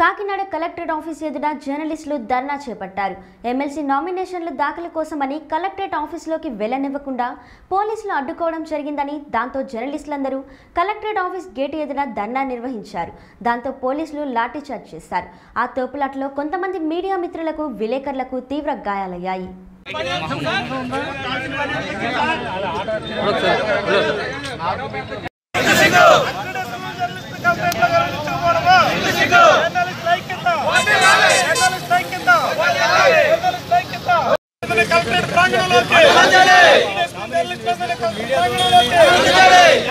Kakinada collectorate office ఎదుట జర్నలిస్టులు ధర్నా చేపట్టారు ఎమ్మెల్సీ నామినేషన్లు దాఖలు కోసమని కలెక్టరేట్ ఆఫీసులోకి వెళ్లనివ్వకుండా పోలీసులు అడ్డుకోవడం జరిగిందని దాంతో జర్నలిస్టులందరూ కలెక్టరేట్ ఆఫీస్ గేటు ఎదుట ధర్నా నిర్వహించారు దాంతో పోలీసులు లాఠీచార్జ్ చేశారు ఆ తోపులాటలో కొంతమంది మీడియా మిత్రులకు విలేకరులకు తీవ్ర గాయాలయ్యాయి కలెక్టరేట్ ప్రాంగణంలోకి ప్రాంగణంలోకి